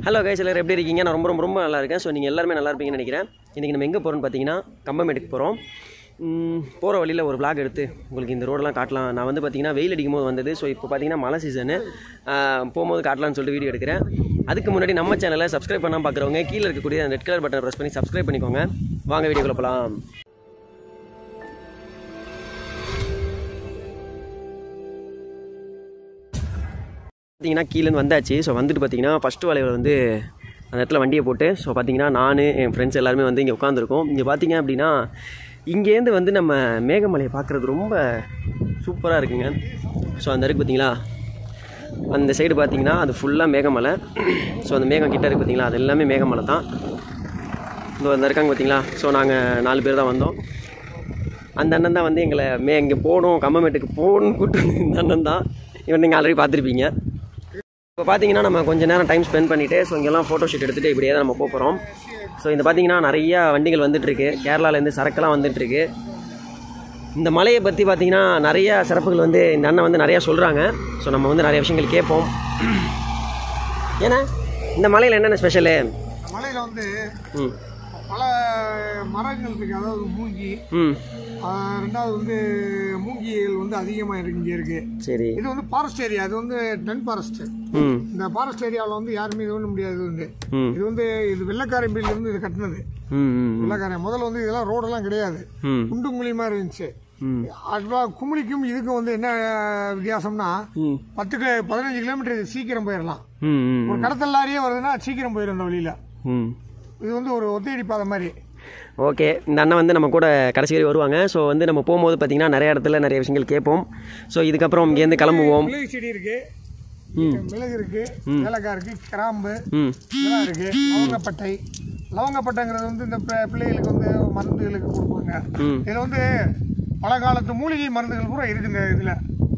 hello guys எல்லாரும் எப்படி இருக்கீங்க நான் ரொம்ப ரொம்ப ரொம்ப நல்லா இருக்கேன் ஸோ நீங்கள் எல்லாருமே நல்லா இருப்பீங்கன்னு நினைக்கிறேன் இன்றைக்கி நம்ம எங்கே போகிறோம்னு பார்த்தீங்கன்னா கம்பமேட்டுக்கு போகிறோம் போகிற வழியில் ஒரு vlog எடுத்து உங்களுக்கு இந்த ரோடெல்லாம் காட்டலாம் நான் வந்து பார்த்தீங்கன்னா வெயில் அடிக்கும் போது வந்தது ஸோ இப்போ பார்த்தீங்கன்னா மழை சீசனு போகும்போது காட்டலாம்னு சொல்லிட்டு வீடியோ எடுக்கிறேன் அதுக்கு முன்னாடி நம்ம சேனலை சப்ஸ்கிரைப் பண்ணாமல் பார்க்குறவங்க கீழே இருக்கக்கூடிய அந்த ரெட் கலர் பட்டன் ப்ரெஸ் பண்ணி சப்ஸ்கிரைப் பண்ணிக்கோங்க வாங்க வீடியோக்குள்ள போகலாம் பார்த்தீங்கன்னா கீழேருந்து வந்தாச்சு ஸோ வந்துட்டு பார்த்தீங்கன்னா ஃபஸ்ட்டு வளைவில் வந்து அந்த இடத்துல வண்டியை போட்டு ஸோ பார்த்தீங்கன்னா நான் என் ஃப்ரெண்ட்ஸ் எல்லாருமே வந்து இங்கே உட்காந்துருக்கோம் இங்கே பார்த்தீங்க அப்படின்னா இங்கேருந்து வந்து நம்ம மேகமலையை பார்க்குறது ரொம்ப சூப்பராக இருக்குங்க ஸோ அந்த இருக்கு பார்த்தீங்களா அந்த சைடு பார்த்தீங்கன்னா அது ஃபுல்லாக மேகமலை ஸோ அந்த மேகம் கிட்ட இருக்கு பார்த்தீங்களா அது எல்லாமே மேகமலை தான் இந்த அந்த இருக்காங்க பார்த்தீங்களா ஸோ நாங்கள் நாலு பேர் தான் வந்தோம் அந்த அண்ணன் தான் வந்து எங்களை மே இங்கே போகணும் கம்மமேட்டுக்கு போகணும்னு கூப்பிட்டு வந்த இந்த அண்ணன் தான் இவன் நீங்கள் ஆல்ரெடி பார்த்துருப்பீங்க இப்போ பார்த்தீங்கன்னா நம்ம கொஞ்ச நேரம் டைம் ஸ்பெண்ட் பண்ணிவிட்டு ஸோ இங்கெல்லாம் ஃபோட்டோ ஷூட் எடுத்துகிட்டு இப்படியே தான் நம்ம போக போகிறோம் ஸோ இந்த பார்த்தீங்கன்னா நிறையா வண்டிகள் வந்துட்டுருக்கு கேரளாலேருந்து சரக்கெல்லாம் வந்துட்டுருக்கு இந்த மலையை பற்றி பார்த்தீங்கன்னா நிறைய சிறப்புகள் வந்து இந்த அண்ணன் வந்து நிறையா சொல்கிறாங்க ஸோ நம்ம வந்து நிறைய விஷயங்கள் கேட்போம் ஏன்னா இந்த மலையில் என்னென்ன ஸ்பெஷலு மலையில் வந்து ம் பல மரங்கள் இருக்கு அதாவது மூங்கி ம் ஆஹ் ரெண்டாவது வந்து மூங்கிகள் வந்து அதிகமாக இருக்கு இங்கே இருக்கு சரி இது வந்து ஃபாரஸ்ட் ஏரியா இது வந்து டென் ஃபாரஸ்ட் ம் இந்த ஃபாரஸ்ட் ஏரியாவில் வந்து யாருமே இது பண்ண முடியாது இது வந்து ம் இது வந்து இது வெள்ளக்காரன் பீரியட்ல இருந்து இது கட்டினது ம் ம் வெள்ளக்காரன் முதல்ல வந்து இதெல்லாம் ரோடெல்லாம் கிடையாது ம் குண்டு குழி மாதிரி இருந்துச்சு ம் அதுவா குமிழிக்கும் இதுக்கும் வந்து என்ன வித்தியாசம்னா ம் பத்து கிலோ பதினஞ்சு கிலோமீட்டர் இது சீக்கிரம் போயிடலாம் ம் ம் ஒரு கடத்தல் லாரியே வருதுன்னா சீக்கிரம் போயிடும் அந்த வழியில ம் இது வந்து ஒரு ஒத்தையடி பாதை மாதிரி ஓகே இந்த அண்ணன் வந்து நம்ம கூட கடைசி வரை வருவாங்க ஸோ வந்து நம்ம போகும்போது பார்த்தீங்கன்னா நிறைய இடத்துல நிறைய விஷயங்கள் கேட்போம் ஸோ இதுக்கப்புறம் இங்கேருந்து கிளம்புவோம் மிளகு செடி இருக்கு மிளகு இருக்கு ஏலக்காய் இருக்கு கிராம்பு ம் இதெல்லாம் இருக்கு லவங்கப்பட்டை லவங்கப்பட்டைங்கிறது வந்து இந்த பி- பிள்ளைகளுக்கு வந்து மருந்துகளுக்கு கொடுப்பாங்க ம் இதுல வந்து பல காலத்து மூலிகை மருந்துகள் பூரா இருக்கு இந்த இதுல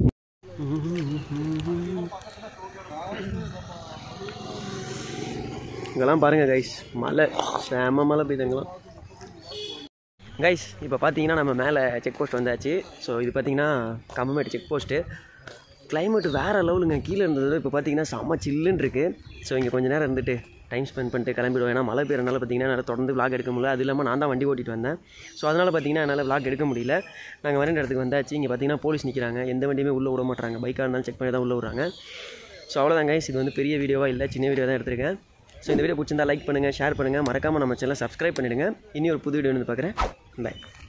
இங்கெல்லாம் பாருங்கள் கைஸ் மலை செம மலை பெய்யுதுங்களாம் கைஸ் இப்போ பார்த்தீங்கன்னா நம்ம மேலே செக் போஸ்ட் வந்தாச்சு ஸோ இது பார்த்தீங்கன்னா கம்மமேட்டு செக் போஸ்ட்டு கிளைமேட் வேறு லெவலுங்க கீழே இருந்தது இப்போ பார்த்தீங்கன்னா செம்ம சில்லுன்னு இருக்குது ஸோ இங்கே கொஞ்ச நேரம் இருந்துட்டு டைம் ஸ்பெண்ட் பண்ணிட்டு கிளம்பிடுவோம் ஏன்னா மழை பெய்யறனால பார்த்தீங்கன்னா என்னால் தொடர்ந்து vlog எடுக்க முடியல அது இல்லாமல் நான் தான் வண்டி ஓட்டிட்டு வந்தேன் ஸோ அதனால் பார்த்தீங்கன்னா என்னால் vlog எடுக்க முடியல நாங்கள் வர இடத்துக்கு வந்தாச்சு இங்கே பார்த்தீங்கன்னா போலீஸ் நிற்கிறாங்க எந்த வண்டியுமே உள்ளே விட மாட்டாங்க பைக்காக இருந்தாலும் செக் பண்ணி தான் உள்ளே விட்றாங்க ஸோ அவ்வளோதான் கைஸ் இது வந்து பெரிய வீடியோவாக இல்லை சின்ன வீடியோ தான் எடுத்திருக்கேன் ஸோ இந்த வீடியோ பிடிச்சிருந்தா லைக் பண்ணுங்கள் ஷேர் பண்ணுங்கள் மறக்காமல் நம்ம சேனலை சப்ஸ்கிரைப் பண்ணிவிடுங்க இனி ஒரு புது வீடியோ வந்து பார்க்குறேன் பை